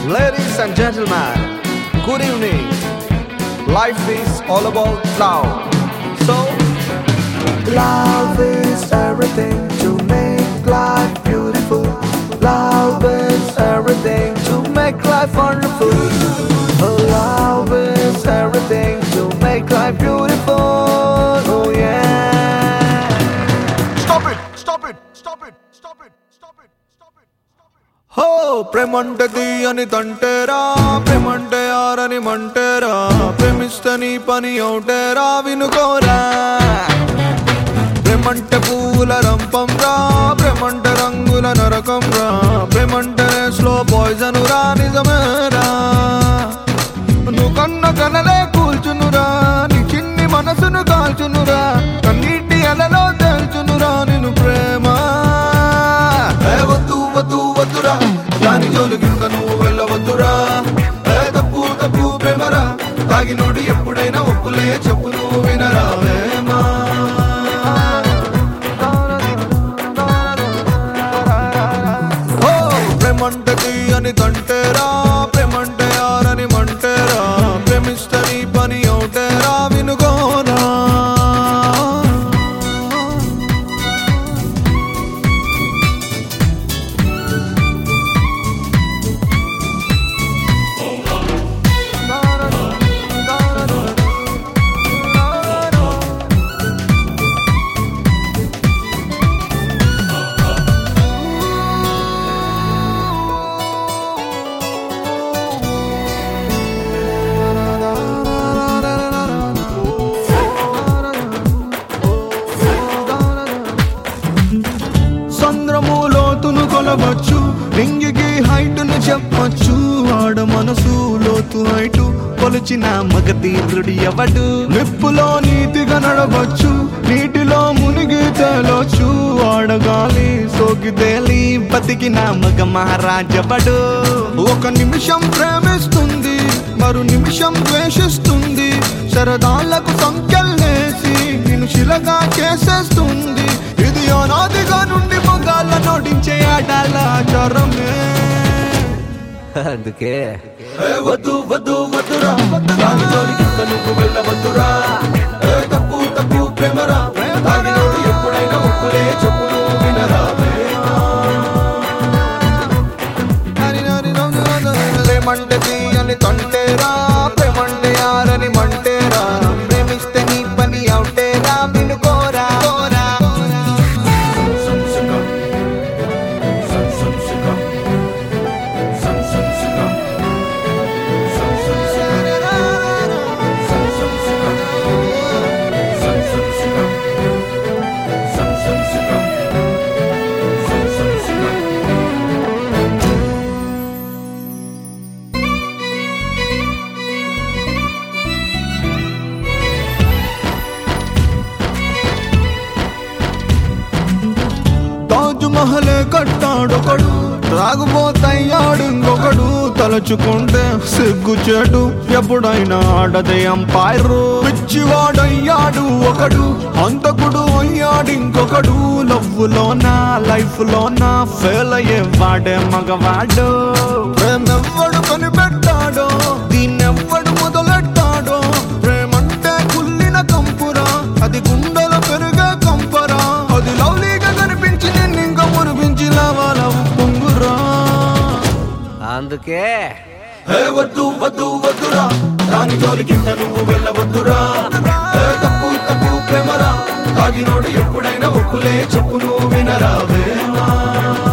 Ladies and gentlemen, good evening. Life is all about love. So, love is everything to make life beautiful. Love is everything to make life wonderful. Love is everything to make life beautiful. Oh yeah. Stop it! Stop it! Stop it! Stop it! Stop it! Stop it! Stop it! హో ప్రేమంటది అని తంటేరా ప్రేమంటే ఆరని మంటేరా ప్రేమిస్తే నీ పని అవుటేరా వినుకోరా ప్రేమంటే పూల రంపం రా ప్రేమంటే రంగుల నరకం రా ప్రేమంటే స్లో పాయిజన్ రా నిజమేరా నువ్వు కన్న కనలే కూల్చునురా నీ చిన్ని మనసును కాల్చునురా కన్నీటి అలలో తేల్చునురా నిన్ను ప్రేమ ఏ వద్దు వద్దు వద్దురా దాని జోలికి ఇంకా నువ్వు వెళ్ళవద్దురా ఏ తప్పు తప్పు ప్రేమరా తాగినోడు ఎప్పుడైనా ఒప్పులే చెప్పు నువ్వు వినరా ప్రేమా ఓ ప్రేమంటది అని తంటేరా ప్రేమంటే ఆరని మంటేరా ప్రేమిస్తే నీ పని అవుటేరా వినుకోరా సంద్రము లోతును కొలవచ్చు రింగికి హైట్ ను చెప్పచ్చు ఆడ మనసు లోతు హైటు కొలిచిన మగతీరుడి ఎవడు నిప్పులో నీతిగా నడవచ్చు నీటిలో మునిగి తేలొచ్చు ఆడగాలి సోకి తేలి బతికిన మగ మహారాజవడు ఒక నిమిషం ప్రేమిస్తుంది మరు నిమిషం ద్వేషిస్తుంది శరదాలకు సంఖ్యల్నేసి నిన్ను శిలగా చేసేస్తుంది ఇది అనాదిగా నుండి మొగాళ్ళ నోటించే ఆడాల ఆచారమే అందుకే ఏ వద్దు వద్దు వద్దురా దాని జోలికి ఇంకా నువ్వు వెళ్ళవద్దురా ఏ తప్పు తప్పు ప్రేమరా తాగినోడు ఎప్పుడైనా ఒప్పులే చెప్పు నువ్వు వినరా ప్రేమంటది అని తంటేరా ప్రేమంటే ఆరని మంటేరా ప్రేమిస్తే నీ పని అవుటేరా వినుకోరా కోరా తాజు మహలే కట్టాడొకడు తాగుబోతయ్యాడు ఇంకొకడు తలచుకుంటే సిగ్గు చెడు ఎప్పుడైనా ఆడదే అంపైరు పిచ్చివాడయ్యాడు ఒకడు అంతకుడు అయ్యాడు ఇంకొకడు లవ్వులోనా లైఫ్ లోనా ఫెయిల్ అయ్యేవాడే మగవాడు ప్రేమెవ్వడు కనిపెట్టాడో దీన్నెవ్వడు మొదలెట్టాడో ప్రేమంటే కుల్లిన కంపురా అది గుండెల పెరిగే కంపరా అది లవ్లీగా కనిపించి నిన్ను ఇంకా మురిపించి లావాల పొంగురా అందుకే ఏ వద్దు వద్దు వద్దురా దాని జోలికి నువ్వు వెళ్ళవద్దురా ఏ తప్పు తప్పు ప్రేమరా తాగినోడు ఎప్పుడైనా ఒప్పులే చెప్పు నువ్వు వినరా వేమా